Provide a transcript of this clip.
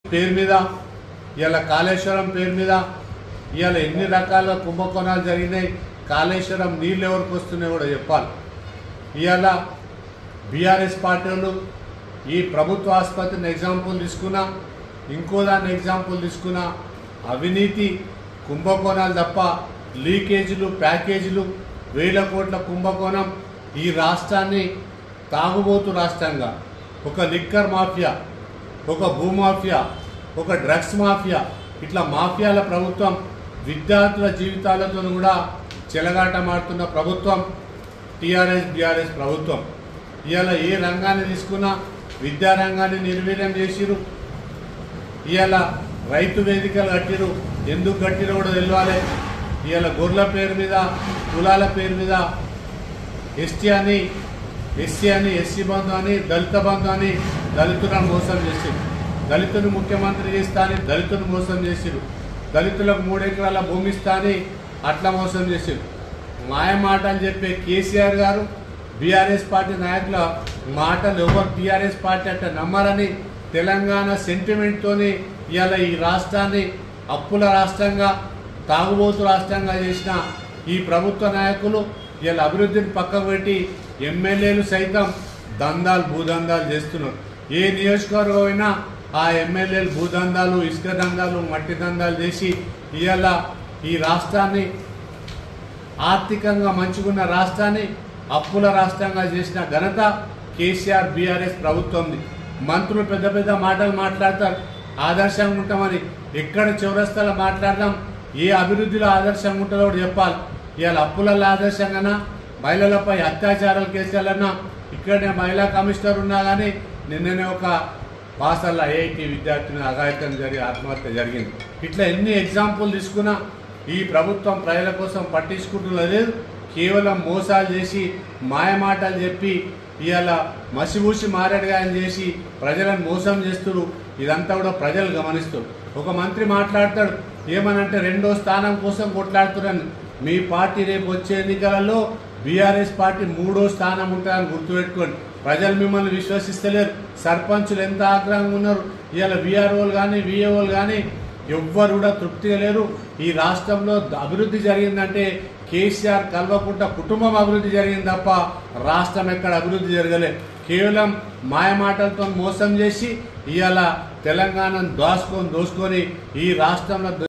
పేరు మీద ఇవాళ కాళేశ్వరం పేరు మీద ఇవాళ ఎన్ని రకాల కుంభకోణాలు జరిగినాయి కాళేశ్వరం నీళ్ళు ఎవరికి వస్తున్నాయో కూడా చెప్పాలి ఇవాళ బీఆర్ఎస్ పార్టీ వాళ్ళు ఈ ప్రభుత్వ ఆసుపత్రిని ఎగ్జాంపుల్ తీసుకున్నా ఇంకో దాన్ని ఎగ్జాంపుల్ తీసుకున్నా అవినీతి కుంభకోణాలు తప్ప లీకేజీలు ప్యాకేజీలు వేల కోట్ల కుంభకోణం ఈ రాష్ట్రాన్ని తాగుబోతు రాష్ట్రంగా ఒక లిక్కర్ మాఫియా ఒక భూమాఫియా ఒక డ్రగ్స్ మాఫియా ఇట్లా మాఫియాల ప్రభుత్వం విద్యార్థుల జీవితాలతో కూడా చెలగాటమాడుతున్న ప్రభుత్వం టీఆర్ఎస్ బీఆర్ఎస్ ప్రభుత్వం ఇవాళ ఏ రంగాన్ని తీసుకున్నా విద్యా రంగాన్ని నిర్వీర్యం చేసిరు ఇవాళ రైతు వేదికలు కట్టిరు ఎందుకు కట్టిరో కూడా తెలియాలి ఇవాళ గొర్రెల పేరు మీద కులాల పేరు మీద ఎస్టీ అని ఎస్సీ అని ఎస్సీ బంధు అని దళిత బంధు అని దళితులను మోసం చేసిరు దళితుని ముఖ్యమంత్రి చేస్తా అని దళితుని మోసం చేసిరు దళితులకు మూడెకరాల భూమి ఇస్తా అని అట్లా మోసం చేసిరు మాయ మాట అని చెప్పే కేసీఆర్ గారు బీఆర్ఎస్ పార్టీ నాయకుల మాటలు ఎవరు టీఆర్ఎస్ పార్టీ అంటే నమ్మరని తెలంగాణ సెంటిమెంట్తోని ఇవాళ ఈ రాష్ట్రాన్ని అప్పుల రాష్ట్రంగా తాగుబోతు రాష్ట్రంగా చేసిన ఈ ప్రభుత్వ నాయకులు ఇవాళ అభివృద్ధిని పక్కకు పెట్టి ఎమ్మెల్యేలు సైతం దందాలు భూదందాలు చేస్తున్నారు ఏ నియోజకవర్గం అయినా ఆ ఎమ్మెల్యేలు భూదందాలు ఇసుక దందాలు మట్టి దందాలు చేసి ఇవాళ ఈ రాష్ట్రాన్ని ఆర్థికంగా మంచుకున్న రాష్ట్రాన్ని అప్పుల రాష్ట్రంగా చేసిన ఘనత కేసీఆర్ బీఆర్ఎస్ ప్రభుత్వంది మంత్రులు పెద్ద పెద్ద మాటలు మాట్లాడతారు ఆదర్శంగా ఉంటామని ఎక్కడ చౌరస్తాలో మాట్లాడదాం ఏ అభివృద్ధిలో ఆదర్శంగా ఉంటుందో కూడా చెప్పాలి ఇవాళ అప్పులలో ఆదర్శంగానా మహిళలపై అత్యాచారాలు కేసులన్నా ఇక్కడనే మహిళా కమిషనర్ ఉన్నా కానీ నిన్ననే ఒక పాసల్ల ఐఐటి విద్యార్థిని అఘాయితం జరిగి ఆత్మహత్య జరిగింది ఇట్లా ఎన్ని ఎగ్జాంపుల్ తీసుకున్నా ఈ ప్రభుత్వం ప్రజల కోసం పట్టించుకుంటున్నది కేవలం మోసాలు చేసి మాయమాటలు చెప్పి ఇవాళ మసిబూసి మారేడుగాయని చేసి ప్రజలను మోసం చేస్తున్నారు ఇదంతా కూడా ప్రజలు గమనిస్తారు ఒక మంత్రి మాట్లాడతాడు ఏమనంటే రెండో స్థానం కోసం కొట్లాడుతున్నాను మీ పార్టీ రేపు వచ్చే ఎన్నికలలో బీఆర్ఎస్ పార్టీ మూడో స్థానం ఉంటుందని గుర్తుపెట్టుకోండి ప్రజలు మిమ్మల్ని విశ్వసిస్తలేరు సర్పంచులు ఎంత ఆగ్రహంగా ఉన్నారు ఇవాళ బీఆర్ఓలు కానీ విఏఓలు కానీ ఎవ్వరు కూడా తృప్తిగా లేరు ఈ రాష్ట్రంలో అభివృద్ధి జరిగిందంటే కేసీఆర్ కల్వకుంట కుటుంబం అభివృద్ధి జరిగింది తప్ప రాష్ట్రం ఎక్కడ అభివృద్ధి జరగలే కేవలం మాయమాటలతో మోసం చేసి ఇవాళ తెలంగాణను దోసుకొని దోసుకొని ఈ రాష్ట్రంలో